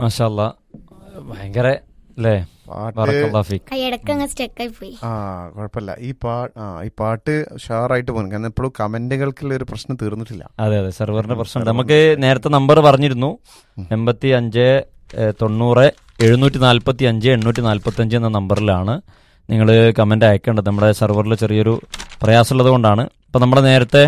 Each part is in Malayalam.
മാഷാല്ല ഭയങ്കര അല്ലേ പാട്ട് ബറക്കല്ലാഹു ഫീക്ക്. ആ ഇടയ്ക്ക് അങ്ങ് സ്റ്റെക്കായി പോയി ആ കുഴപ്പമില്ല ഈ പാ ആ ഈ പാട്ട് ഷാറായിട്ട് പോകുന്നു കാരണം ഇപ്പോഴും കമന്റുകൾക്കുള്ള ഒരു പ്രശ്നം തീർന്നിട്ടില്ല അതെ അതെ സെർവറിന്റെ പ്രശ്നം നമുക്ക് നേരത്തെ നമ്പർ പറഞ്ഞിരുന്നു എൺപത്തി അഞ്ച് ഏഹ്, തൊണ്ണൂറ് എഴുന്നൂറ്റി നാൽപ്പത്തി അഞ്ച് എണ്ണൂറ്റി നാൽപ്പത്തി അഞ്ച് എന്ന നമ്പറിലാണ് നിങ്ങൾ കമന്റ് അയക്കേണ്ടത് നമ്മുടെ സെർവറിൽ ചെറിയൊരു പ്രയാസമുള്ളത് കൊണ്ടാണ് ഇപ്പം നമ്മുടെ നേരത്തെ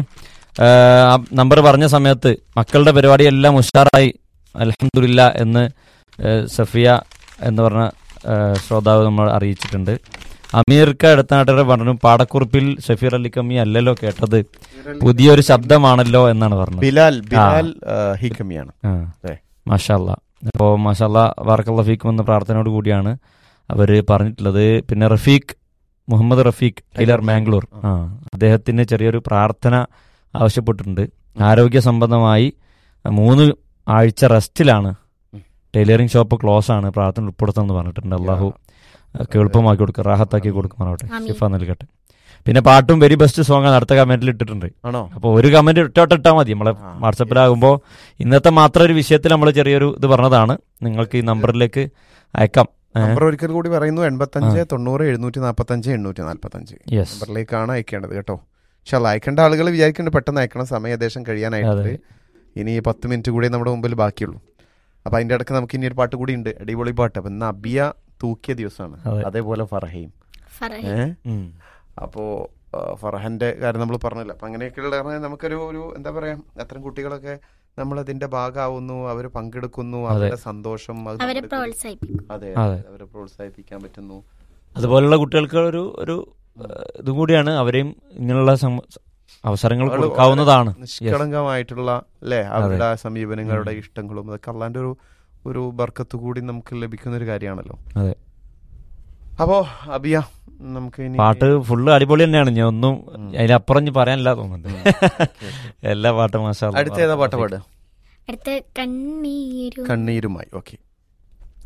നമ്പർ പറഞ്ഞ സമയത്ത് മക്കളുടെ പരിപാടിയെല്ലാം ഉഷാറായി അലഹമില്ല എന്ന് ഏഹ്, സഫിയ എന്ന് പറഞ്ഞ ഏഹ്, ശ്രോതാവ് നമ്മൾ അറിയിച്ചിട്ടുണ്ട് അമീർക്ക അടുത്തനാട്ടുകാരെ പറഞ്ഞു പാടക്കുറിപ്പിൽ ഷഫീർ അലി കമ്മി അല്ലല്ലോ കേട്ടത് പുതിയൊരു ശബ്ദമാണല്ലോ എന്നാണ് പറഞ്ഞത് ബിലാൽ ബിലാൽ ആ, ഹിക്കമിയാണ് ആ. അതെ. മാഷല്ല അപ്പോൾ മാഷല്ല വാർക്കല്ല ഫീക്കും എന്ന പ്രാർത്ഥനയോട് കൂടിയാണ് അവർ പറഞ്ഞിട്ടുള്ളത് പിന്നെ റഫീഖ് മുഹമ്മദ് റഫീഖ് ടൈലർ മാംഗ്ലൂർ ആ അദ്ദേഹത്തിന് ചെറിയൊരു പ്രാർത്ഥന ആവശ്യപ്പെട്ടിട്ടുണ്ട് ആരോഗ്യ സംബന്ധമായി മൂന്ന് ആഴ്ച റെസ്റ്റിലാണ് ടൈലറിംഗ് ഷോപ്പ് ക്ലോസ് ആണ് പ്രാർത്ഥന ഉൾപ്പെടുത്തണമെന്ന് പറഞ്ഞിട്ടുണ്ട് അള്ളാഹു ഒക്കെ എളുപ്പമാക്കി കൊടുക്കുക റാഹത്താക്കി കൊടുക്കുമാറാവട്ടെ ആമീൻ. ഷിഫ നൽകട്ടെ പിന്നെ പാട്ടും വെരി ബെസ്റ്റ് സോങ് ആണ് അടുത്ത കമന്റിൽ ഇട്ടിട്ടുണ്ട് ആണോ അപ്പോൾ ഒരു കമന്റ് ഇട്ടോട്ട് ഇട്ടാൽ മതി നമ്മളെ ആ. വാട്സപ്പിലാകുമ്പോൾ ഇന്നത്തെ മാത്രം ഒരു വിഷയത്തിൽ നമ്മൾ ചെറിയൊരു ഇത് പറഞ്ഞതാണ് നിങ്ങൾക്ക് ഈ നമ്പറിലേക്ക് അയക്കാം നമ്പർ ഒരിക്കൽ കൂടി പറയുന്നു എൺപത്തഞ്ച് തൊണ്ണൂറ് എഴുന്നൂറ്റി നാൽപ്പത്തഞ്ച് എണ്ണൂറ്റി നാൽപ്പത്തഞ്ച് യെസ് നമ്പറിലേക്കാണ് അയക്കേണ്ടത് കേട്ടോ പക്ഷെ അത് അയക്കേണ്ട ആളുകൾ വിചാരിക്കേണ്ടത് പെട്ടെന്ന് അയക്കണം സമയം ഏകദേശം കഴിയാനായിട്ടുണ്ട് അതെ. ഇനി പത്ത് മിനിറ്റ് കൂടി നമ്മുടെ മുമ്പിൽ ബാക്കിയുള്ളൂ അപ്പൊ അതിന്റെ ഇടയ്ക്ക് നമുക്ക് ഇനി ഒരു പാട്ട് കൂടി ഉണ്ട് അടിപൊളി പാട്ട് അപ്പൊ ഇന്ന് അബിയ തൂക്കിയ ദിവസമാണ് അതെ. അതേപോലെ ഫറഹയും ഫറഹി ഏഹ് അപ്പോ ആ, ഫർഹാന്റെ കാര്യം നമ്മൾ പറഞ്ഞല്ലോ അപ്പൊ അങ്ങനെയൊക്കെയുള്ള കാരണം നമുക്കൊരു ഒരു എന്താ പറയാ അത്തരം കുട്ടികളൊക്കെ നമ്മൾ അതിന്റെ ഭാഗമാവുന്നു അവർ പങ്കെടുക്കുന്നു അവരുടെ സന്തോഷം അത് അവരെ നമ്മുടെ കൂടി- പ്രോത്സാഹിപ്പിക്കും അതെ അതെ. അവരെ പ്രോത്സാഹിപ്പിക്കാൻ പറ്റുന്നു അതുപോലുള്ള കുട്ടികൾക്ക് ഒരു ഒരു ഏഹ്, ഇതും കൂടിയാണ് അവരെയും ഇങ്ങനെയുള്ള സം- അവസരങ്ങൾ അവള് കൊടുക്കാവുന്നതാണ് നിഷ്കളങ്കമായിട്ടുള്ള അല്ലെ അവരുടെ സമീപനങ്ങളുടെ ഇഷ്ടങ്ങളും അതൊക്കെ അള്ളാന്റെ ഒരു ഒരു ബർക്കത്ത് കൂടി നമുക്ക് ലഭിക്കുന്ന ഒരു കാര്യമാണല്ലോ അതെ അപ്പോ അബിയ നമുക്ക് ഇനി പാട്ട് ഫുള്ള് അടിപൊളി തന്നെയാണ് ഞാൻ ഒന്നും അതിനപ്പുറം ഇനി പറയാനില്ല തോന്നുന്നുണ്ട് എല്ലാ പാട്ടും മാഷാ അല്ലാ. അടുത്ത ഏതാ പാട്ട് പാടുക അടുത്ത കണ്ണീരു കണ്ണീരുമായി ഓക്കെ